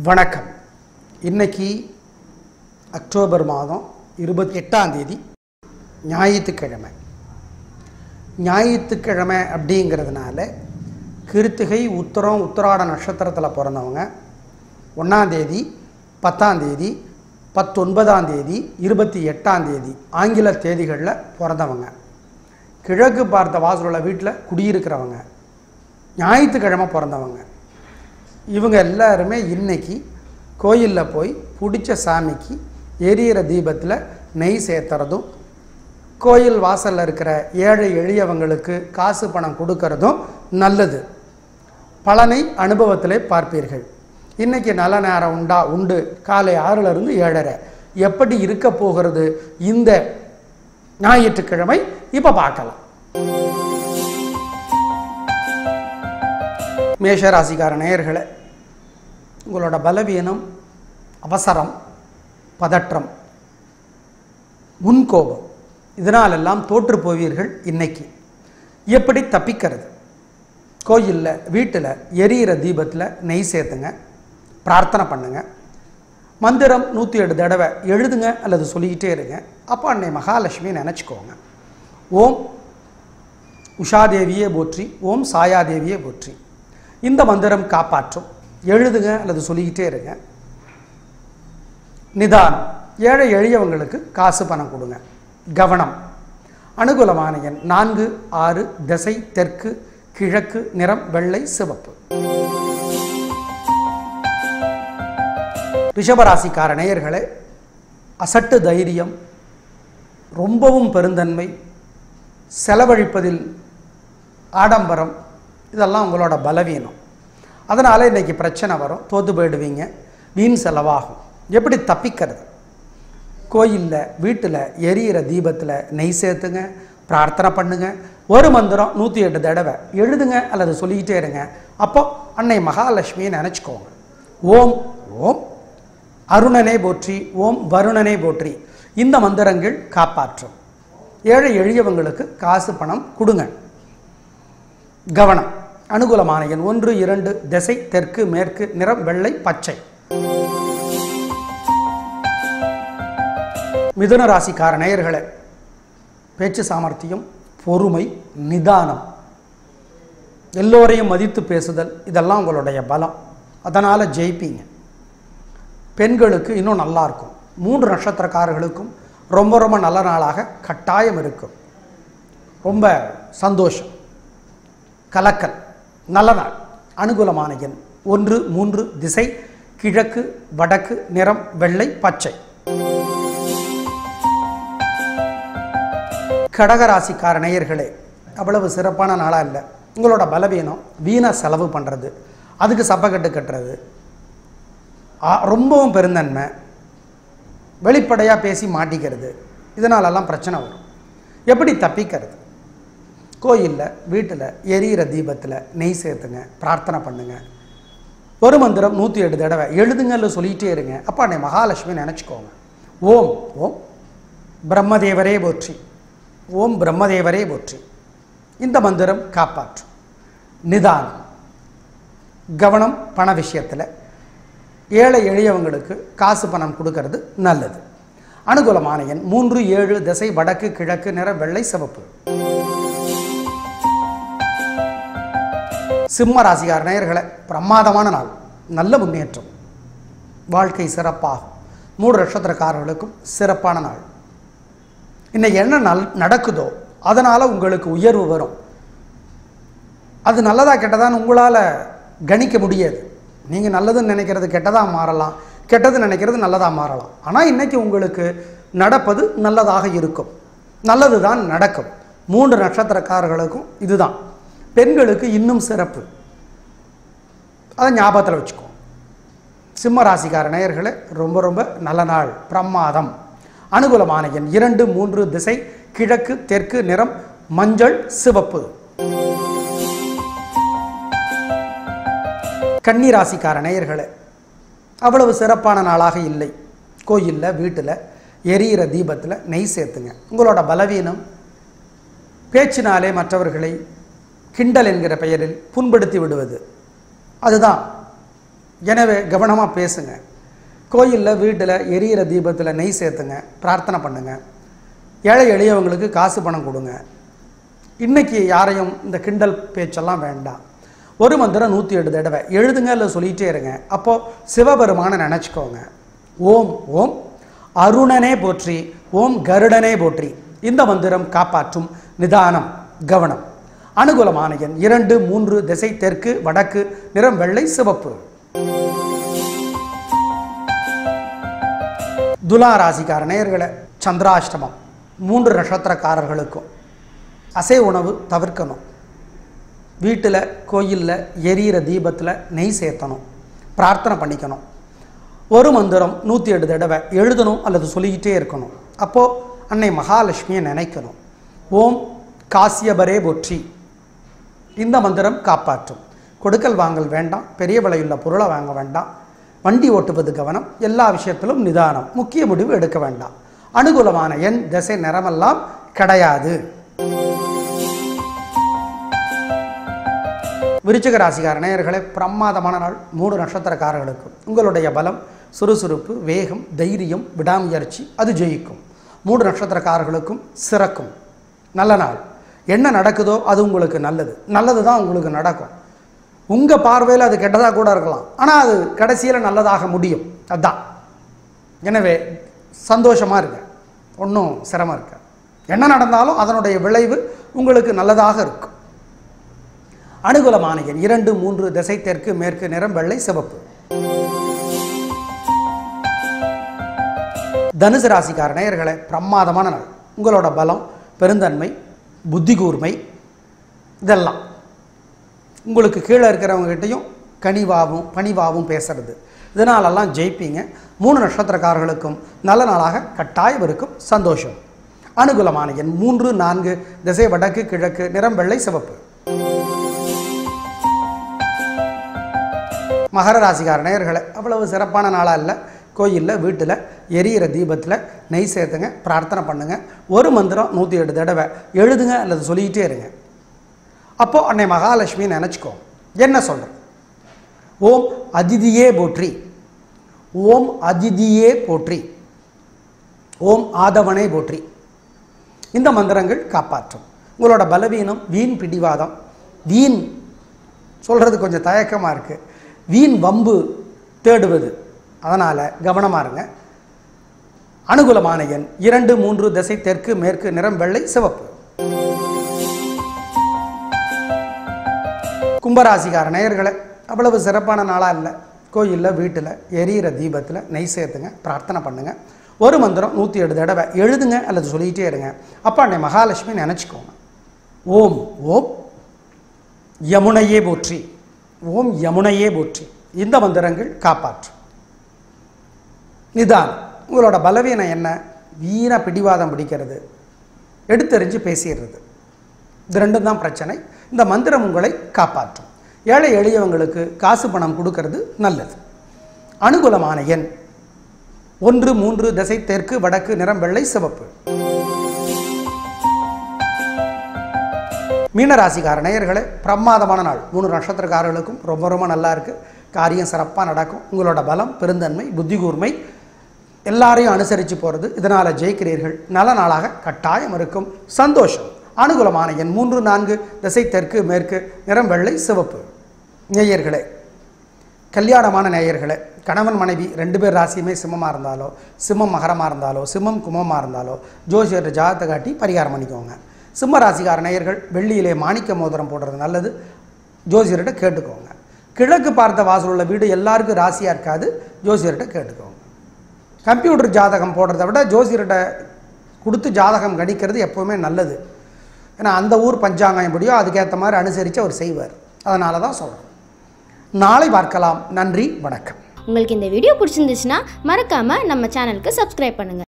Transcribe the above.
வணக்கம் இன்னைக்கு அக்டோபர் மாதம் இருபத்தி எட்டாம் தேதி ஞாயிற்றுக்கிழமை ஞாயிற்றுக்கிழமை அப்படிங்கிறதுனால கிருத்திகை உத்தரம் உத்திராட நட்சத்திரத்தில் பிறந்தவங்க ஒன்றாம் தேதி பத்தாம் தேதி பத்தொன்பதாம் தேதி இருபத்தி எட்டாம் தேதி ஆங்கில தேதிகளில் பிறந்தவங்க கிழக்கு பார்த்த வாசலுள்ள வீட்டில் குடியிருக்கிறவங்க ஞாயிற்றுக்கிழமை பிறந்தவங்க இவங்க எல்லாருமே இன்னைக்கு கோயிலில் போய் பிடிச்ச சாமிக்கு எரியிற தீபத்தில் நெய் சேர்த்துறதும் கோயில் வாசலில் இருக்கிற ஏழை எளியவங்களுக்கு காசு பணம் கொடுக்கறதும் நல்லது பலனை அனுபவத்திலே பார்ப்பீர்கள் இன்னைக்கு நல்ல நேரம் உண்டா உண்டு காலை ஆறுல இருந்து ஏழரை எப்படி இருக்க போகிறது இந்த ஞாயிற்றுக்கிழமை இப்போ பார்க்கலாம் மேஷராசிக்கார நேயர்களே உங்களோட பலவீனம் அவசரம் பதற்றம் முன்கோபம் இதனாலெல்லாம் தோற்று போவீர்கள் இன்னைக்கு எப்படி தப்பிக்கிறது கோயிலில் வீட்டில் எரியிற தீபத்தில் நெய் சேர்த்துங்க பிரார்த்தனை பண்ணுங்க மந்திரம் நூற்றி எட்டு தடவை எழுதுங்க அல்லது சொல்லிக்கிட்டே இருங்க அப்போ அன்னை மகாலட்சுமி நினச்சிக்கோங்க ஓம் உஷாதேவியே போற்றி ஓம் சாயாதேவியே போற்றி இந்த மந்திரம் காப்பாற்றும் எழுதுங்க அல்லது சொல்லிக்கிட்டே இருங்க நிதானம் ஏழை எளியவங்களுக்கு காசு பணம் கொடுங்க கவனம் அனுகூலமான எண் நான்கு ஆறு திசை தெற்கு கிழக்கு நிறம் வெள்ளை சிவப்பு ரிஷபராசிக்கார நேயர்களே அசட்டு தைரியம் ரொம்பவும் பெருந்தன்மை செலவழிப்பதில் ஆடம்பரம் இதெல்லாம் உங்களோட பலவீனம் அதனால் இன்றைக்கி பிரச்சனை வரும் தோத்து போயிடுவீங்க வீண் செலவாகும் எப்படி தப்பிக்கிறது கோயிலில் வீட்டில் எரியிற தீபத்தில் நெய் சேர்த்துங்க பிரார்த்தனை பண்ணுங்க ஒரு மந்திரம் நூற்றி எட்டு தடவை எழுதுங்க அல்லது சொல்லிக்கிட்டே இருங்க அப்போ அன்னை மகாலட்சுமியை நினச்சிக்கோங்க ஓம் ஓம் அருணனை போற்றி ஓம் வருணனை போற்றி இந்த மந்திரங்கள் காப்பாற்றும் ஏழை எளியவங்களுக்கு காசு பணம் கொடுங்க கவனம் அனுகூலமான எண் ஒன்று இரண்டு திசை தெற்கு மேற்கு நிறம் வெள்ளை பச்சை மிதுன ராசிக்கார நேயர்களே பேச்சு சாமர்த்தியம் பொறுமை நிதானம் எல்லோரையும் மதித்து பேசுதல் இதெல்லாம் உங்களுடைய பலம் அதனால் ஜெயிப்பீங்க பெண்களுக்கு இன்னும் நல்லா இருக்கும் மூன்று நட்சத்திரக்காரர்களுக்கும் ரொம்ப ரொம்ப நல்ல நாளாக கட்டாயம் இருக்கும் ரொம்ப சந்தோஷம் கலக்கல் நல்ல நாள் அனுகூலமான எண் ஒன்று மூன்று திசை கிழக்கு வடக்கு நிறம் வெள்ளை பச்சை கடகராசிக்கார நேயர்களே அவ்வளவு சிறப்பான நாளாக இல்லை உங்களோட பலவீனம் வீணை செலவு பண்ணுறது அதுக்கு சப்பக்கட்டு கட்டுறது ஆ- ரொம்பவும் பெருந்தன்மை வெளிப்படையாக பேசி மாட்டிக்கிறது இதனாலெல்லாம் பிரச்சனை வரும் எப்படி தப்பிக்கிறது கோயிலில் வீட்டில் எரியிற தீபத்தில் நெய் சேர்த்துங்க பிரார்த்தனை பண்ணுங்க ஒரு மந்திரம் நூற்றி எட்டு தடவை எழுதுங்கல்ல சொல்லிகிட்டே இருங்க அப்பா அன்னை மகாலட்சுமி நினச்சிக்கோங்க ஓம் ஓம் பிரம்மதேவரே போற்றி ஓம் பிரம்மதேவரே போற்றி இந்த மந்திரம் காப்பாற்றும் நிதானம் கவனம் பண விஷயத்தில் ஏழை எளியவங்களுக்கு காசு பணம் கொடுக்கறது நல்லது அனுகூலமான எண் மூன்று ஏழு திசை வடக்கு கிழக்கு நிற வெள்ளை சிவப்பு சிம்ம ராசிகார நேயர்களை பிரமாதமான நாள் நல்ல முன்னேற்றம் வாழ்க்கை சிறப்பாகும் மூன்று நட்சத்திரக்காரர்களுக்கும் சிறப்பான நாள் இன்னைக்கு என்ன நல் நடக்குதோ அதனால் உங்களுக்கு உயர்வு வரும் அது நல்லதா கெட்டதான்னு உங்களால் கணிக்க முடியாது நீங்கள் நல்லதுன்னு நினைக்கிறது கெட்டதாக மாறலாம் கெட்டது நினைக்கிறது நல்லதாக மாறலாம் ஆனால் இன்னைக்கு உங்களுக்கு நடப்பது நல்லதாக இருக்கும் நல்லது தான் நடக்கும் மூன்று நட்சத்திரக்காரர்களுக்கும் இதுதான் பெண்களுக்கு இன்னும் சிறப்பு அதை ஞாபகத்தில் வச்சுக்கோ சிம்ம ராசிக்கார நேயர்களே ரொம்ப ரொம்ப நல்ல நாள் பிரமாதம் அனுகூலமான எண் இரண்டு மூன்று திசை கிழக்கு தெற்கு நிறம் மஞ்சள் சிவப்பு கன்னி ராசிக்கார நேயர்களே அவ்வளவு சிறப்பான நாளாக இல்லை கோயிலில் வீட்டில் எரியிற தீபத்தில் நெய் சேர்த்துங்க உங்களோட பலவீனம் பேச்சினாலே மற்றவர்களை கிண்டல் என்கிற பெயரில் புண்படுத்தி விடுவது அதுதான் எனவே கவனமாக பேசுங்க கோயிலில் வீட்டில் எரியிற தீபத்தில் நெய் சேர்த்துங்க பிரார்த்தனை பண்ணுங்க ஏழை எளியவங்களுக்கு காசு பணம் கொடுங்க இன்னைக்கு யாரையும் இந்த கிண்டல் பேச்செல்லாம் வேண்டாம் ஒரு மந்திரம் நூற்றி எட்டு தடவை எழுதுங்க இல்லை சொல்லிகிட்டே இருங்க அப்போது சிவபெருமானை நினச்சிக்கோங்க ஓம் ஓம் அருணனே போற்றி ஓம் கருடனே போற்றி இந்த மந்திரம் காப்பாற்றும் நிதானம் கவனம் அனுகூலமான எண் இரண்டு மூன்று திசை தெற்கு வடக்கு நிறம் வெள்ளை சிவப்பு துலா ராசிக்கார நேயர்களே சந்திராஷ்டமம் மூன்று நட்சத்திரக்காரர்களுக்கும் அசை உணவு தவிர்க்கணும் வீட்டில் கோயிலில் எரியிற தீபத்தில் நெய் சேர்த்தணும் பிரார்த்தனை பண்ணிக்கணும் ஒரு மந்திரம் நூற்றி எட்டு தடவை எழுதணும் அல்லது சொல்லிக்கிட்டே இருக்கணும் அப்போது அன்னை மகாலட்சுமியை நினைக்கணும் ஓம் காசியபரே போற்றி இந்த மந்திரம் காப்பாற்றும் கொடுக்கல் வாங்கல் வேண்டாம் பெரிய விலையுள்ள பொருளை வாங்க வேண்டாம் வண்டி ஓட்டுவது கவனம் எல்லா விஷயத்திலும் நிதானம் முக்கிய முடிவு எடுக்க வேண்டாம் அனுகூலமான எண் திசை நிறமெல்லாம் கிடையாது விருச்சிக ராசிக்கார நேயர்களே பிரமாதமான நாள் மூன்று நட்சத்திரக்காரர்களுக்கு உங்களுடைய பலம் சுறுசுறுப்பு வேகம் தைரியம் விடாமுயற்சி அது ஜெயிக்கும் மூன்று நட்சத்திரக்காரர்களுக்கும் சிறக்கும் நல்ல நாள் என்ன நடக்குதோ அது உங்களுக்கு நல்லது நல்லது தான் உங்களுக்கு நடக்கும் உங்கள் பார்வையில் அது கெட்டதாக கூட இருக்கலாம் ஆனால் அது கடைசியில் நல்லதாக முடியும் அதுதான் எனவே சந்தோஷமாக இருங்க ஒன்றும் சிரமம் இருக்க என்ன நடந்தாலும் அதனுடைய விளைவு உங்களுக்கு நல்லதாக இருக்கும் அனுகூலமான எண் இரண்டு மூன்று திசை தெற்கு மேற்கு நிறம் வெள்ளை சிவப்பு தனுசு ராசிக்கார நேயர்களே பிரமாதமான நாள் உங்களோட பலம் பெருந்தன்மை புத்தி கூர்மை இதெல்லாம் உங்களுக்கு கீழே இருக்கிறவங்ககிட்டையும் கனிவாகவும் பணிவாகவும் பேசுறது இதனாலெல்லாம் ஜெயிப்பீங்க மூணு நட்சத்திரக்காரர்களுக்கும் நல்ல நாளாக கட்டாயம் இருக்கும் சந்தோஷம் அனுகூலமான எண் மூன்று நான்கு திசை வடக்கு கிழக்கு நிறம் வெள்ளை சிவப்பு மகர ராசிக்கார நேயர்களே அவ்வளவு சிறப்பான நாளாக இல்லை கோயிலில் வீட்டில் எரியிற தீபத்தில் நெய் சேர்த்துங்க பிரார்த்தனை பண்ணுங்க ஒரு மந்திரம் நூற்றி எட்டு தடவை எழுதுங்க அல்லது சொல்லிக்கிட்டே இருங்க அப்போது அன்னை மகாலட்சுமி நினச்சிக்கோ என்ன சொல்கிறேன் ஓம் அதிதியே போற்றி ஓம் அதிதியே போற்றி ஓம் ஆதவனை போற்றி இந்த மந்திரங்கள் காப்பாற்றும் உங்களோட பலவீனம் வீண் பிடிவாதம் வீண் சொல்கிறது கொஞ்சம் தயக்கமாக இருக்குது வீண் வம்பு தேடுவது அதனால் கவனமாக இருங்க அனுகூலமான எண் இரண்டு மூன்று திசை தெற்கு மேற்கு நிறம் வெள்ளை சிவப்பு கும்பராசிக்கார நேயர்களே அவ்வளவு சிறப்பான நாளாக இல்லை கோயிலில் வீட்டில் எரியிற தீபத்தில் நெய் சேர்த்துங்க பிரார்த்தனை பண்ணுங்கள் ஒரு மந்திரம் நூற்றி ஏழு தடவை எழுதுங்க அல்லது சொல்லிக்கிட்டே இருங்க அப்போ அன்னை மகாலட்சுமி நினச்சிக்கோங்க ஓம் ஓம் யமுனையே போற்றி ஓம் யமுனையே போற்றி இந்த மந்திரங்கள் காப்பாற்றும் நிதான் உங்களோட பலவீனம் என்ன வீண பிடிவாதம் பிடிக்கிறது எடுத்தெறிஞ்சு பேசிடுறது இது ரெண்டும் தான் பிரச்சனை இந்த மந்திரம் உங்களை காப்பாற்றும் ஏழை எளியவங்களுக்கு காசு பணம் கொடுக்கறது நல்லது அனுகூலமான எண் ஒன்று மூன்று திசை தெற்கு வடக்கு நிறம் வெள்ளை சிவப்பு மீனராசிக்கார நேயர்களே பிரமாதமான நாள் மூணு நட்சத்திரக்காரர்களுக்கும் ரொம்ப ரொம்ப நல்லா இருக்கு காரியம் சிறப்பாக நடக்கும் உங்களோட பலம் பெருந்தன்மை புத்தி கூர்மை எல்லாரையும் அனுசரித்து போகிறது இதனால் ஜெயிக்கிறீர்கள் நல்ல நாளாக கட்டாயம் இருக்கும் சந்தோஷம் அனுகூலமான எண் மூன்று நான்கு திசை தெற்கு மேற்கு நிறம் வெள்ளை சிவப்பு நேயர்களே கல்யாணமான நேயர்களே கணவன் மனைவி ரெண்டு பேர் ராசியுமே சிம்மமாக இருந்தாலோ சிம்மம் மகரமாக இருந்தாலோ சிம்மம் குமமாக இருந்தாலோ ஜோசியர் ஜாதகத்தை காட்டி பரிகாரம் பண்ணிக்கோங்க சிம்ம ராசிக்கார நேயர்கள் வெள்ளியிலே மாணிக்க மோதிரம் போடுறது நல்லது ஜோசியர்கிட்ட கேட்டுக்கோங்க கிழக்கு பார்த்த வாசல் உள்ள வீடு எல்லாருக்கும் ராசியாக இருக்காது ஜோசியர்கிட்ட கேட்டுக்கோங்க கம்ப்யூட்டர் ஜாதகம் போடுறத விட ஜோசியர்கிட்ட கொடுத்து ஜாதகம் கணிக்கிறது எப்போவுமே நல்லது ஏன்னா அந்த ஊர் பஞ்சாங்கம் எப்படியோ அதுக்கேற்ற மாதிரி அனுசரித்து அவர் செய்வார் அதனால தான் சொல்கிறேன் நாளை பார்க்கலாம் நன்றி வணக்கம் உங்களுக்கு இந்த வீடியோ பிடிச்சிருந்துச்சுன்னா மறக்காமல் நம்ம சேனலுக்கு சப்ஸ்கிரைப் பண்ணுங்கள்